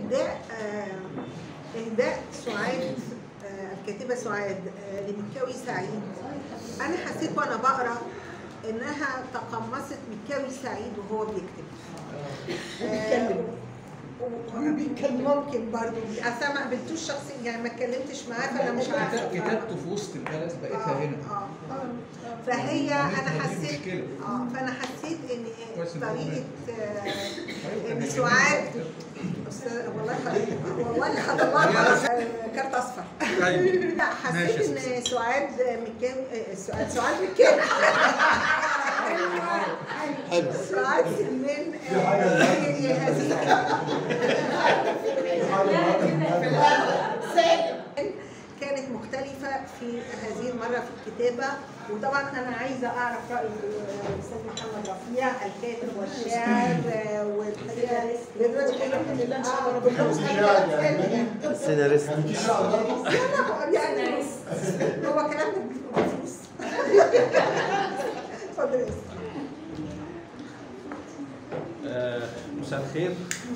اهداء آه، اهداء سعاد آه، الكاتبه سعاد آه، لمكاوي سعيد انا حسيت وانا بقرا انها تقمصت مكاوي سعيد وهو بيكتب بيتكلم. بيتكلم ممكن برضه اصل أنا ما قابلتوش شخصيا يعني ما اتكلمتش معاه فانا مش عارفه كتابته في وسط البلد بقيتها آه، هنا آه، آه. فهي انا مامتها دي حسيت مشكلة. اه فانا حسيت ان كويس إن هو طريقه آه، أيوة، ان كان سعاد هيجيب أستاذ والله خد- والله خد الله على كارت اصفر لا حسيت ان سعاد مكاوي آه، سعاد سعاد مكاوي حلو سعاد سلمان آه، هي هذه كانت مختلفة في هذه المرة في الكتابة وطبعا أنا عايزة أعرف رأي الأستاذ محمد رفيع الكاتب والشاعر آه، والحقيقة دلوقتي الحمد لله إن شاء الله ربنا يستر. السيناريست يعني هو كلام بفلوس اتفضل يا أستاذ. آه، مساء الخير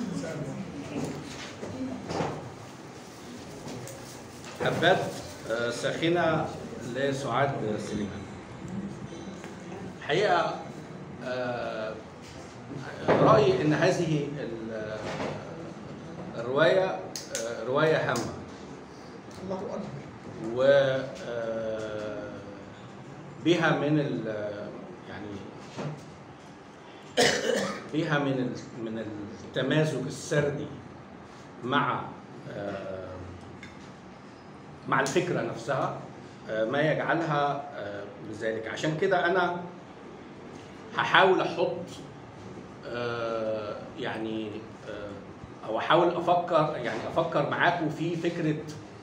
حبات آه، ساخنة لسعاد سليمان الحقيقة آه، رأيي أن هذه ال- الرواية آه، رواية هامة الله اكبر و آه، بها من ال يعني بها من ال- من التمازج السردي مع آه، مع الفكره نفسها آه، ما يجعلها آه، لذلك عشان كده انا هحاول احط آه، يعني آه، او احاول افكر يعني افكر معاكم في فكره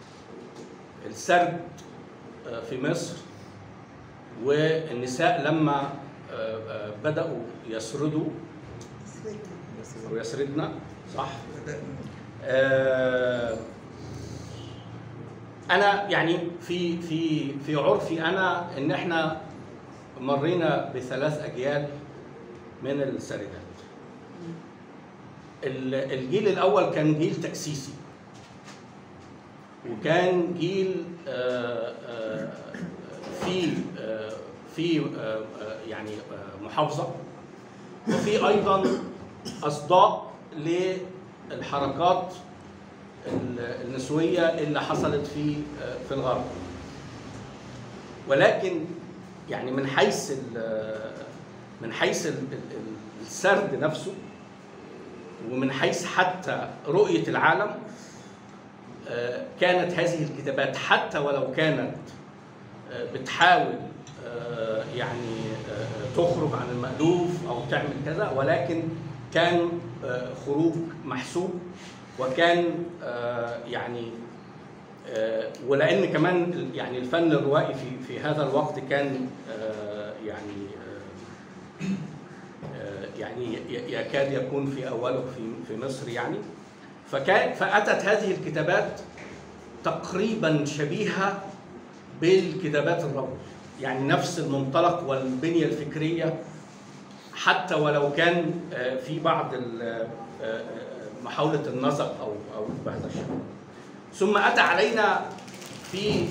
السرد آه، في مصر والنساء لما آه، آه، بدأوا يسردوا أو يسردنا صح؟ آه، أنا يعني في في في عرفي أنا إن إحنا مرينا بثلاث أجيال من السردات. ال- الجيل الأول كان جيل تأسيسي وكان جيل آه، آه، في آه، في آه، آه، يعني آه، محافظه وفي ايضا اصداء للحركات ال- النسويه اللي حصلت في آه، في الغرب ولكن يعني من حيث ال- من حيث ال- ال- السرد نفسه ومن حيث حتى رؤيه العالم آه، كانت هذه الكتابات حتى ولو كانت آه، بتحاول آه، يعني آه، تخرج عن المألوف أو تعمل كذا ولكن كان آه، خروج محسوب وكان آه، يعني آه، ولأن كمان يعني الفن الروائي في في هذا الوقت كان آه، يعني آه، آه، يعني ي- يكاد يكون في أوله في في مصر يعني فكان فأتت هذه الكتابات تقريبا شبيهة بالكتابات الروض يعني نفس المنطلق والبنية الفكرية حتى ولو كان آه، في بعض ال- آه، آه، محاولة النسق أو أو بهذا الشكل ثم أتى علينا في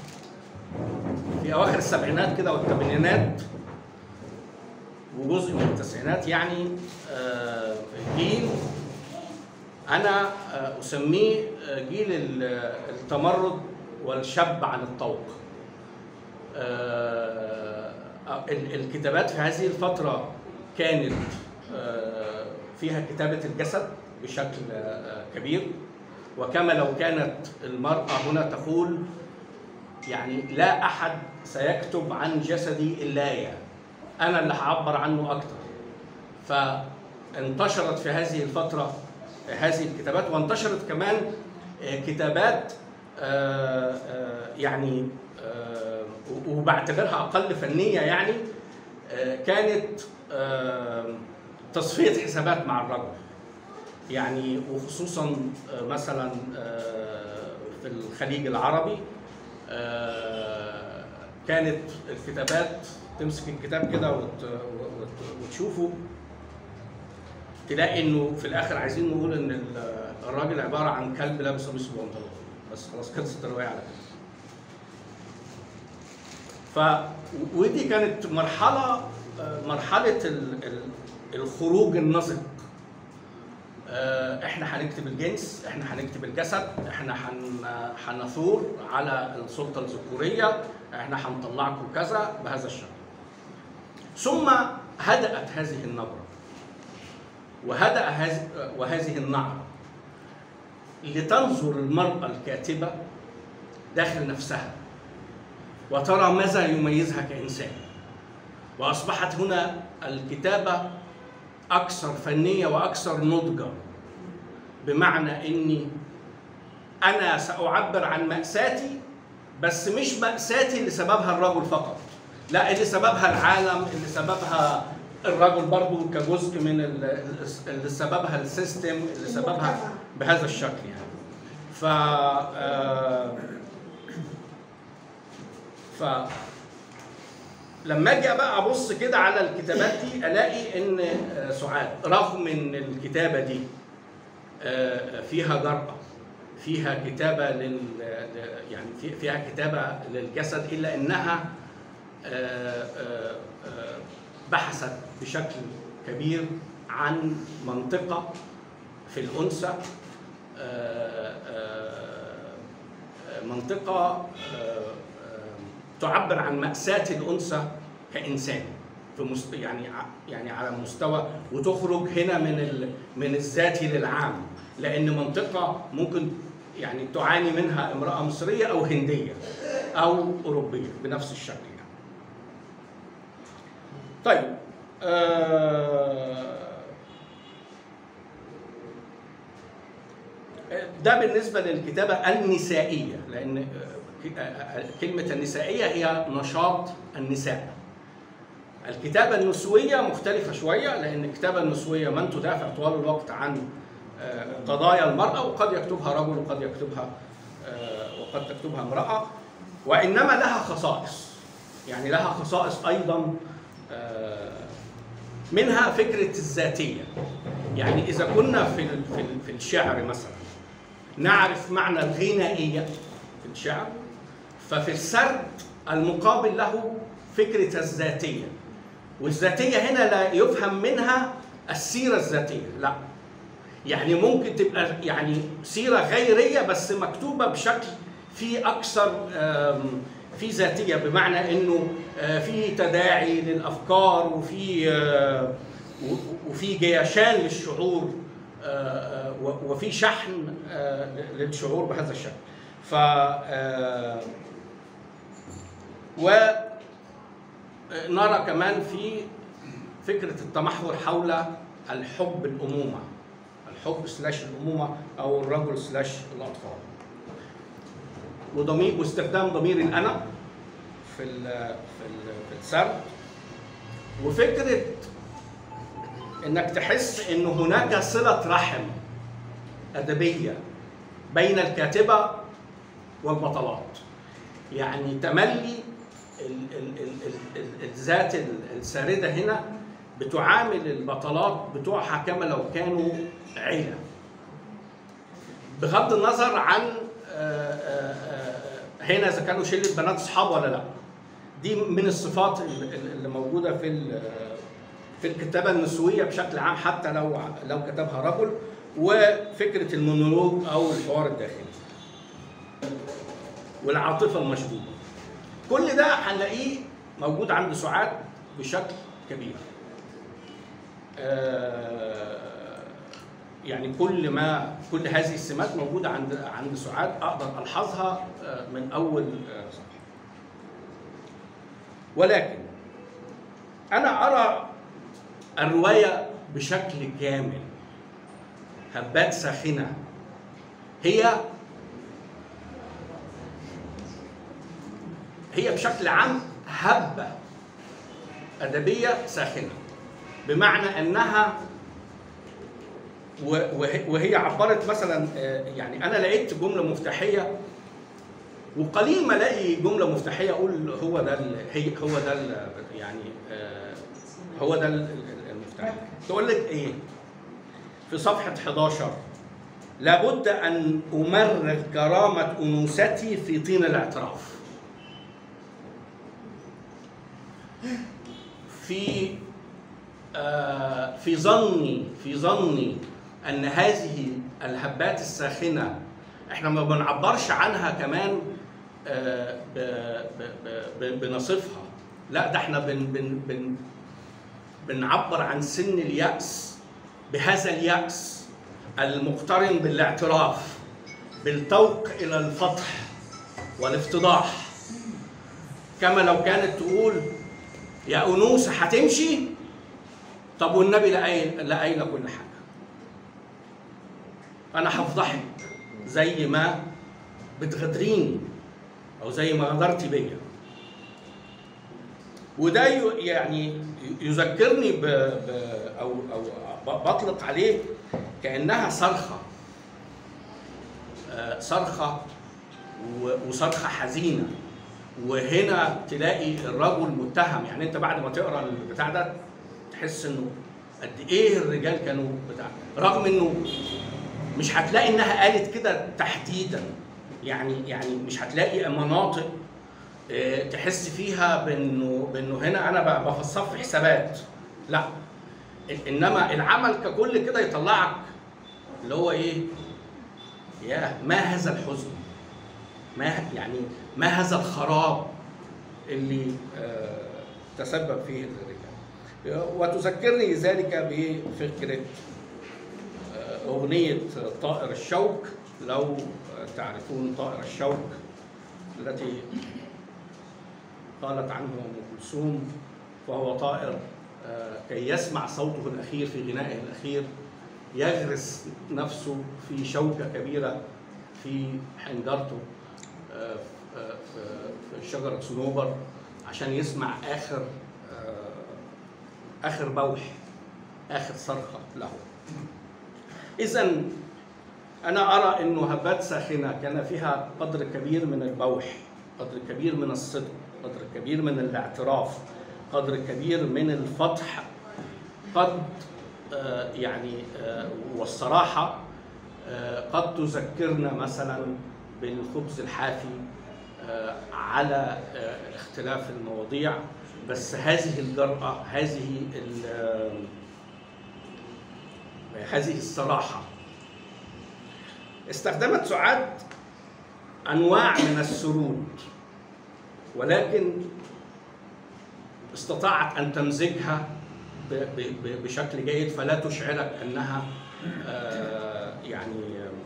في أواخر السبعينات كده والثمانينات وجزء من التسعينات يعني آه، جيل انا آه، اسميه آه، جيل ال- التمرد والشب عن الطوق آه، ال- الكتابات في هذه الفتره كانت آه، فيها كتابه الجسد بشكل آه، كبير وكما لو كانت المراه هنا تقول يعني لا احد سيكتب عن جسدي الا يا انا اللي هعبر عنه اكتر فانتشرت في هذه الفتره هذه الكتابات وانتشرت كمان آه، كتابات آه، آه، يعني آه، وبعتبرها اقل فنيه يعني آه، كانت آه، تصفيه حسابات مع الرجل يعني وخصوصا آه، مثلا آه، في الخليج العربي آه، كانت الكتابات تمسك الكتاب كده وت- وت- وتشوفه تلاقي انه في الاخر عايزين نقول ان ال- الراجل عباره عن كلب لابس قميص وبنطلون بس خلاص خلصت الروايه على كده ف ودي كانت مرحله آه، مرحله ال- ال- الخروج النسق آه، احنا هنكتب الجنس احنا هنكتب الجسد احنا هن- هنثور على السلطه الذكوريه احنا هنطلعكم كذا بهذا الشكل ثم هدأت هذه النبره وهدأ هذه وهذه النعره لتنظر المرأة الكاتبة داخل نفسها وترى ماذا يميزها كإنسان وأصبحت هنا الكتابة أكثر فنية وأكثر نضجا بمعنى إني أنا سأعبر عن مأساتي بس مش مأساتي اللي سببها الرجل فقط لا اللي سببها العالم اللي سببها الرجل برضو كجزء من ال- اللي سببها السيستم اللي سببها المجتمع. بهذا الشكل يعني ف آه، ف لما اجي بقى ابص كده على الكتابات دي الاقي ان آه، سعاد رغم ان الكتابه دي آه، فيها جرأة فيها كتابة لل ل- يعني في- فيها كتابة للجسد إلا إنها آه، آه، آه، بحثت بشكل كبير عن منطقة في الأنثى آه، آه، آه، منطقة آه، آه، تعبر عن مأساة الأنثى كإنسان في مست... يعني ع- يعني على مستوى وتخرج هنا من ال... من الذاتي للعام لأن منطقة ممكن يعني تعاني منها امرأة مصرية أو هندية أو أوروبية بنفس الشكل يعني. طيب آه ده بالنسبة للكتابة النسائية لأن كلمة النسائية هي نشاط النساء الكتابة النسوية مختلفة شوية لأن الكتابة النسوية من تدافع طوال الوقت عن قضايا المرأة وقد يكتبها رجل وقد يكتبها وقد تكتبها امرأة وإنما لها خصائص يعني لها خصائص أيضا منها فكرة الذاتية يعني إذا كنا في ال- في ال- في الشعر مثلا نعرف معنى الغنائية في الشعر ففي السرد المقابل له فكرة الذاتية والذاتية هنا لا يفهم منها السيرة الذاتية لا يعني ممكن تبقى يعني سيرة غيرية بس مكتوبة بشكل فيه أكثر آم، في ذاتية بمعنى إنه آه، في تداعي للأفكار وفي آه، و- وفي جيشان للشعور آه، آه، و- وفي شحن آه، للشعور بهذا الشكل ف آه، ونرى كمان في فكرة التمحور حول الحب الأمومة الحب سلاش الأمومة أو الرجل سلاش الأطفال وضمير واستخدام ضمير الأنا في ال في ال في السرد وفكرة إنك تحس إن هناك صلة رحم أدبية بين الكاتبة والبطلات يعني تملي ال- ال- ال- ال- ال- الذات ال- الساردة هنا بتعامل البطلات بتوعها كما لو كانوا عيلة بغض النظر عن آه، آه، آه، هنا إذا كانوا شلة بنات أصحاب ولا لا دي من الصفات ال- ال- اللي موجودة في ال- في الكتابة النسوية بشكل عام حتى لو لو كتبها رجل وفكرة المونولوج أو الحوار الداخلي والعاطفة المشبوبة كل ده هنلاقيه موجود عند سعاد بشكل كبير آه، يعني كل ما كل هذه السمات موجودة عند عند سعاد أقدر ألحظها آه، من أول آه، صفحة ولكن أنا أرى الرواية بشكل كامل هبات ساخنة هي هي بشكل عام هبة أدبية ساخنة بمعنى أنها و- وه- وهي عبرت مثلا آه، يعني أنا لقيت جملة مفتاحية وقليل ما الاقي جمله مفتاحيه اقول هو ده ال- هي هو ده ال- يعني آه، هو ده ال- ال- المفتاح تقول لك ايه في صفحه 11 لابد ان امرر كرامه انوثتي في طين الاعتراف في آه، في ظني في ظني ان هذه الهبات الساخنه احنا ما بنعبرش عنها كمان آه، ب- ب- ب- بنصفها لا ده احنا بن بن بن بنعبر عن سن اليأس بهذا اليأس المقترن بالاعتراف بالتوق إلى الفتح والافتضاح كما لو كانت تقول يا أنوسة هتمشي طب والنبي لا قايل لا قايله كل حاجة أنا هفضحك زي ما بتغدريني أو زي ما غدرتي بيا وده ي- يعني يذكرني ب... ب... او او ب- بطلق عليه كانها صرخه آه، صرخه و- وصرخه حزينه وهنا تلاقي الرجل متهم يعني انت بعد ما تقرا البتاع ده تحس انه قد ايه الرجال كانوا بتاع رغم انه مش هتلاقي انها قالت كده تحديدا يعني يعني مش هتلاقي مناطق آه، تحس فيها بانه بانه هنا انا ب- بفصل في حسابات لا إ- انما العمل ككل كده يطلعك اللي هو ايه يا ما هذا الحزن ما يعني ما هذا الخراب اللي آه، تسبب فيه الرجال وتذكرني ذلك بفكره آه، اغنيه طائر الشوك لو آه، تعرفون طائر الشوك التي قالت عنه ام كلثوم فهو طائر آه، كي يسمع صوته الاخير في غنائه الاخير يغرس نفسه في شوكه كبيره في حنجرته آه، في- في في شجره صنوبر عشان يسمع اخر آه، اخر بوح اخر صرخه له اذا انا ارى انه هبات ساخنه كان فيها قدر كبير من البوح قدر كبير من الصدق قدر كبير من الاعتراف قدر كبير من الفتح قد آه، يعني آه، والصراحه آه، قد تذكرنا مثلا بالخبز الحافي آه، على آه، اختلاف المواضيع بس هذه الجرأة هذه ال- آه، هذه الصراحة استخدمت سعاد أنواع من السرود ولكن استطاعت أن تمزجها ب- ب- ب- بشكل جيد فلا تشعرك أنها آه، يعني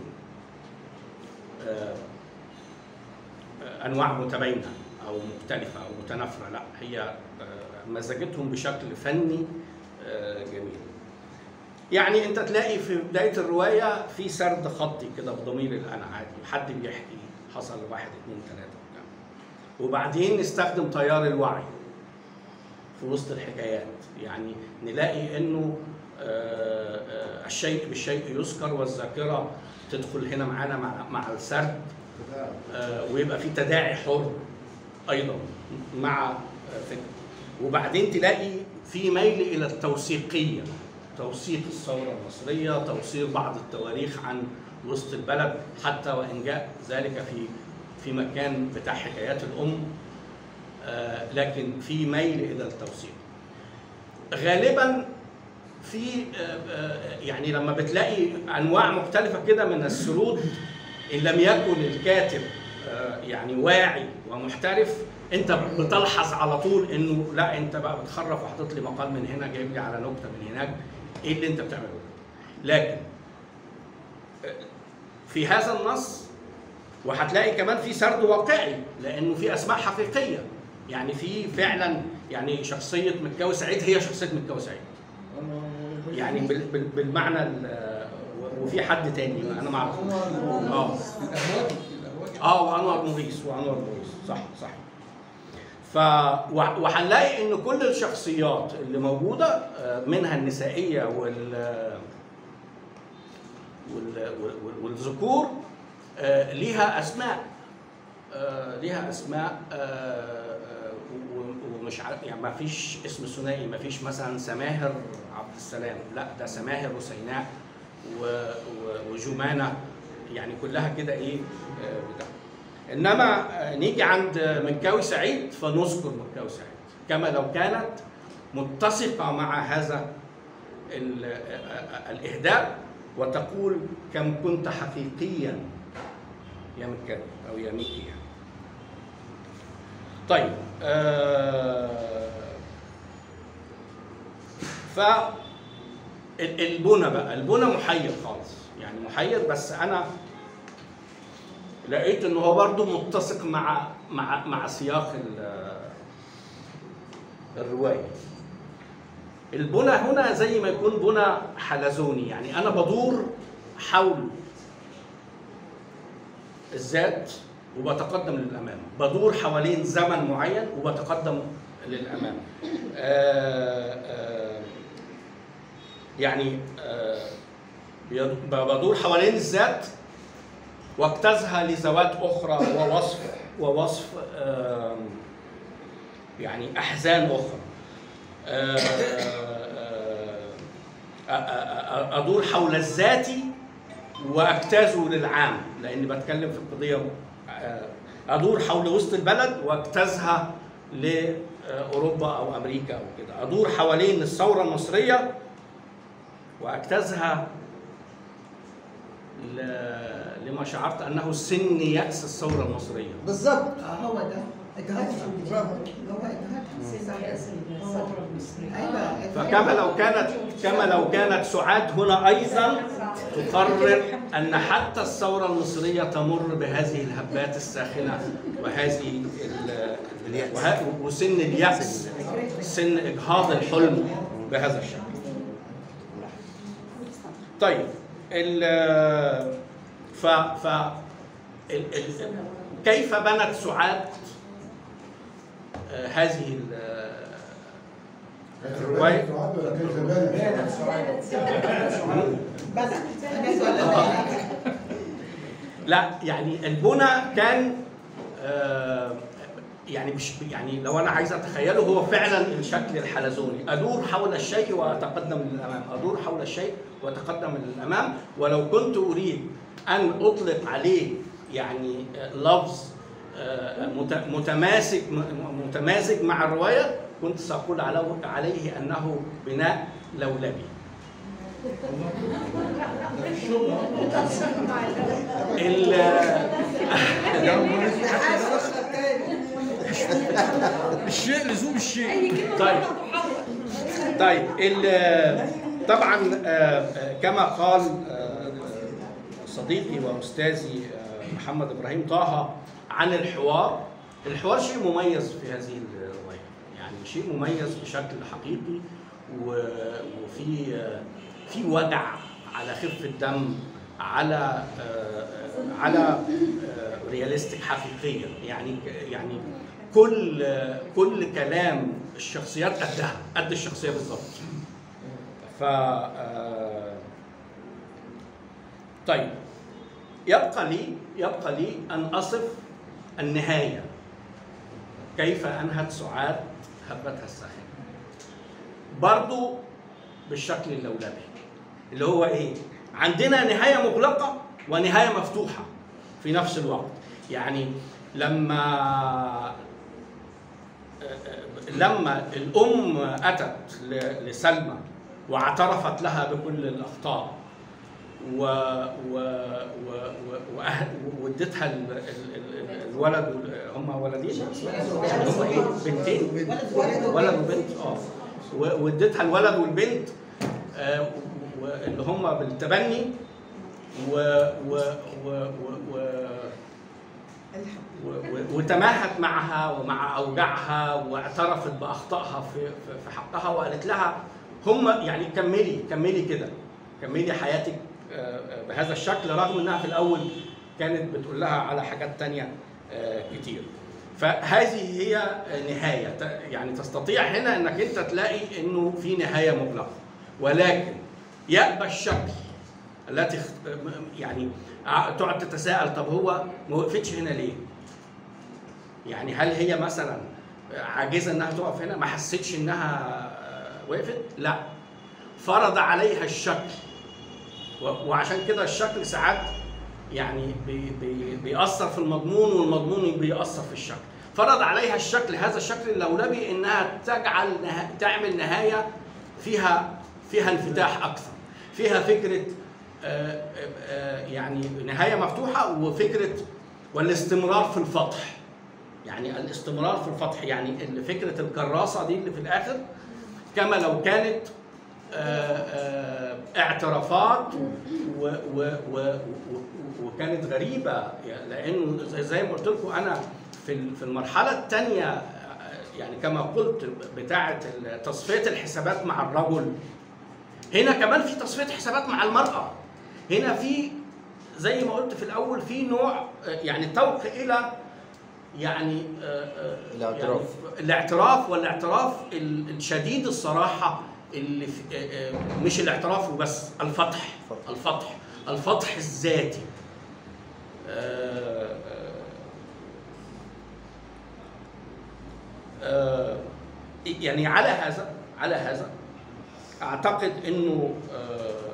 آه، آه، أنواع متباينة أو مختلفة أو متنافرة لا هي آه، مزجتهم بشكل فني آه، جميل يعني انت تلاقي في بدايه الروايه في سرد خطي كده بضمير الانا عادي حد بيحكي حصل واحد اتنين تلاته وبتاع وبعدين نستخدم تيار الوعي في وسط الحكايات يعني نلاقي انه آه، آه، الشيء بالشيء يذكر والذاكره تدخل هنا معانا مع مع السرد آه، ويبقى في تداعي حر ايضا مع آه، فكره وبعدين تلاقي في ميل الى التوثيقيه توثيق الثوره المصريه توثيق بعض التواريخ عن وسط البلد حتى وان جاء ذلك في في مكان بتاع حكايات الام آه، لكن في ميل الى التوثيق غالبا في آه، آه، يعني لما بتلاقي انواع مختلفه كده من السرود ان لم يكن الكاتب آه، يعني واعي ومحترف انت بتلحظ على طول انه لا انت بقى بتخرف وحاطط لي مقال من هنا جايب لي على نكته من هناك ايه اللي انت بتعمله ده؟ لكن آه، في هذا النص وهتلاقي كمان في سرد واقعي لانه في اسماء حقيقيه يعني في فعلا يعني شخصيه مكاوي سعيد هي شخصيه مكاوي سعيد يعني بال- بال- بالمعنى ال- وفي حد تاني انا ما اعرفوش اه الأهواج الأهواج اه وانور مغيث وانور مغيث صح صح ف وه- وهنلاقي ان كل الشخصيات اللي موجوده آه، منها النسائيه وال وال- وال- والذكور آه، ليها اسماء آه، ليها اسماء آه، آه، و- ومش عارف يعني ما فيش اسم ثنائي ما فيش مثلا سماهر عبد السلام لا ده سماهر وسيناء و- و- وجمانه يعني كلها كده ايه آه، بتاع انما آه، نيجي عند مكاوي سعيد فنذكر مكاوي سعيد كما لو كانت متسقه مع هذا ال- آه، الاهداء وتقول كم كنت حقيقيا يا مكاوي او يا ميكي يعني. طيب آه ف ال- البنى بقى البنى محير خالص يعني محير بس انا لقيت ان هو برضه متسق مع مع مع سياق ال- الروايه البنى هنا زي ما يكون بنى حلزوني يعني انا بدور حول الذات وبتقدم للامام بدور حوالين زمن معين وبتقدم للامام آه آه يعني آه بيد- بدور حوالين الذات واجتازها لذوات اخرى ووصف ووصف آه يعني احزان اخرى آه، آه، آه، ادور حول الذات واجتازه للعام لاني بتكلم في قضيه آه، ادور حول وسط البلد واجتازها لاوروبا او امريكا او كده ادور حوالين الثوره المصريه واجتازها ل- لما شعرت انه سن ياس الثوره المصريه بالظبط هو ده اجهادها برافو. هو اجهادها الثوره المصريه ايوه فكما لو كانت كما لو كانت سعاد هنا ايضا تقرر ان حتى الثوره المصريه تمر بهذه الهبات الساخنه وهذه ال- اليأس. وه- وسن اليأس سن اجهاض الحلم بهذا الشكل. طيب ال ف ف ال ال كيف بنت سعاد آه، هذه ال- الروايه لا يعني البنى كان آه، يعني مش يعني لو انا عايز اتخيله هو فعلا الشكل الحلزوني ادور حول الشيء واتقدم للامام ادور حول الشيء واتقدم للامام ولو كنت اريد ان اطلق عليه يعني آه، لفظ آه، مت- متماسك م- متمازج مع الروايه كنت ساقول على- عليه انه بناء لولبي ال- الشيء لزوم الشيء طيب طيب ال- طبعا آه، آه، كما قال آه، صديقي واستاذي آه، محمد ابراهيم طه عن الحوار الحوار شيء مميز في هذه الروايه يعني شيء مميز بشكل حقيقي و- وفي آه، في وجع على خفه دم على آه، آه، على رياليستيك حقيقيه يعني يعني كل كل كلام الشخصيات قدها قد الشخصيه بالظبط ف آه، طيب يبقى لي يبقى لي ان اصف النهايه كيف انهت سعاد هبتها الساخنه برضو بالشكل اللولبي اللي هو ايه عندنا نهايه مغلقه ونهايه مفتوحه في نفس الوقت يعني لما لما الام اتت ل- لسلمى واعترفت لها بكل الاخطاء و و و و وأه- واديتها ال- ال- ال- الولد وال- هم ولدين هم ايه بنتين ولد وبنت اه و- واديتها الولد والبنت آه، و- و- اللي هم بالتبني و و و و, و و- و- وتماهت معها ومع اوجاعها واعترفت باخطائها في في- في حقها وقالت لها هم يعني كملي كملي كده كملي حياتك آه، آه، بهذا الشكل رغم انها في الاول كانت بتقول لها على حاجات تانية آه، كتير فهذه هي نهايه ت- يعني تستطيع هنا انك انت تلاقي انه في نهايه مغلقه ولكن يأبى الشكل التي اخت- يعني ع- تقعد تتساءل طب هو ما وقفتش هنا ليه؟ يعني هل هي مثلا عاجزه انها تقف هنا؟ ما حسيتش انها وقفت؟ لا فرض عليها الشكل و- وعشان كده الشكل ساعات يعني بي بي بيأثر في المضمون والمضمون بيأثر في الشكل فرض عليها الشكل هذا الشكل اللولبي انها تجعل نه... تعمل نهايه فيها فيها انفتاح اكثر فيها فكره آه، آه، يعني نهايه مفتوحه وفكره والاستمرار في الفتح يعني الاستمرار في الفتح يعني ال- فكره الكراسه دي اللي في الاخر كما لو كانت آه، آه، اعترافات و و و و وكانت غريبه يعني لانه زي- زي ما قلت لكم انا في ال- في المرحله الثانيه يعني كما قلت بتاعه ال- تصفيه الحسابات مع الرجل هنا كمان في تصفيه حسابات مع المراه هنا في زي ما قلت في الاول في نوع آه، يعني توق الى يعني آه، آه، الاعتراف. يعني الاعتراف والاعتراف ال- الشديد الصراحه اللي في آه، آه، مش الاعتراف وبس الفتح الفتح الفتح الذاتي آه، آه، آه، يعني على هذا على هذا اعتقد انه آه،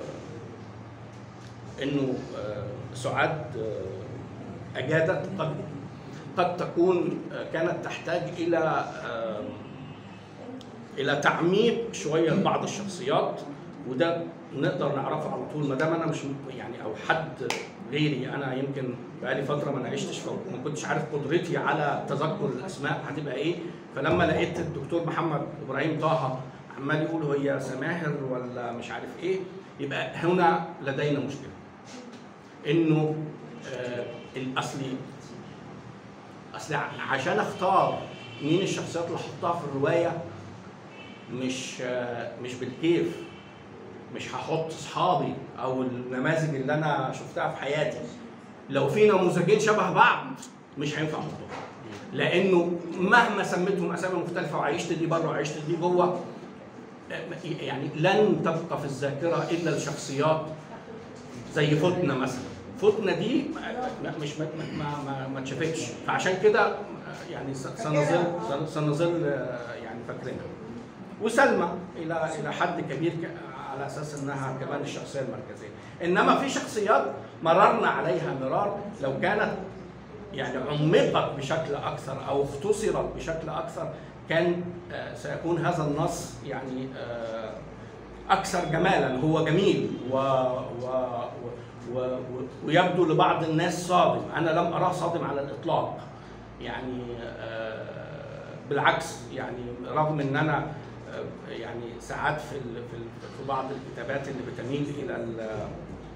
انه آه، سعاد آه، اجادت قد قد تكون آه، كانت تحتاج الى آه، الى تعميق شويه لبعض الشخصيات وده نقدر نعرفه على طول ما دام انا مش يعني او حد غيري انا يمكن بقالي فتره ما ناقشتش فما كنتش عارف قدرتي على تذكر الاسماء هتبقى ايه فلما لقيت الدكتور محمد ابراهيم طه عمال يقول هي سماهر ولا مش عارف ايه يبقى هنا لدينا مشكله انه آه الاصلي اصل عشان اختار مين الشخصيات اللي احطها في الروايه مش آه، مش بالكيف مش هحط اصحابي او النماذج اللي انا شفتها في حياتي لو في نموذجين شبه بعض مش هينفع احطهم لانه مهما سميتهم اسامي مختلفه وعيشت دي بره وعيشت دي جوه آه، يعني لن تبقى في الذاكره الا الشخصيات زي فتنه مثلا فتنه دي ما- مش ما ما ما, ما اتشافتش فعشان كده آه، يعني س- سنظل سن- سنظل آه، يعني فاكرينها وسلمى الى الى حد كبير ك- على اساس انها كمان الشخصيه المركزيه انما في شخصيات مررنا عليها مرار لو كانت يعني عمقت بشكل اكثر او اختصرت بشكل اكثر كان آه، سيكون هذا النص يعني آه، اكثر جمالا هو جميل و و و و ويبدو لبعض الناس صادم انا لم اراه صادم على الاطلاق يعني آه، بالعكس يعني رغم ان انا آه، يعني ساعات في ال- في ال- في بعض الكتابات اللي بتميل الى ال-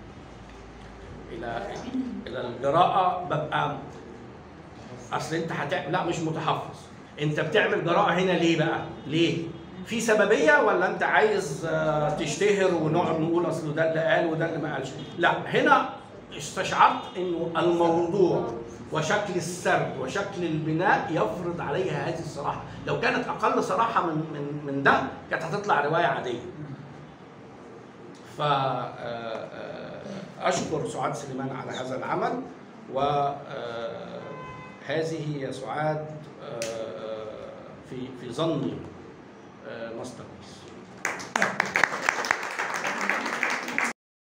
الى الى الجراءه ببقى اصل انت هتعمل لا مش متحفظ انت بتعمل جراءه هنا ليه بقى ليه في سببيه ولا انت عايز آه، تشتهر ونقعد نقول اصل ده اللي قال وده اللي ما قالش لا هنا استشعرت انه الموضوع وشكل السرد وشكل البناء يفرض عليها هذه الصراحه لو كانت اقل صراحه من من من ده كانت هتطلع روايه عاديه ف آه، آه، اشكر سعاد سليمان على هذا العمل وهذه يا سعاد آه، في في ظني ماستر بيس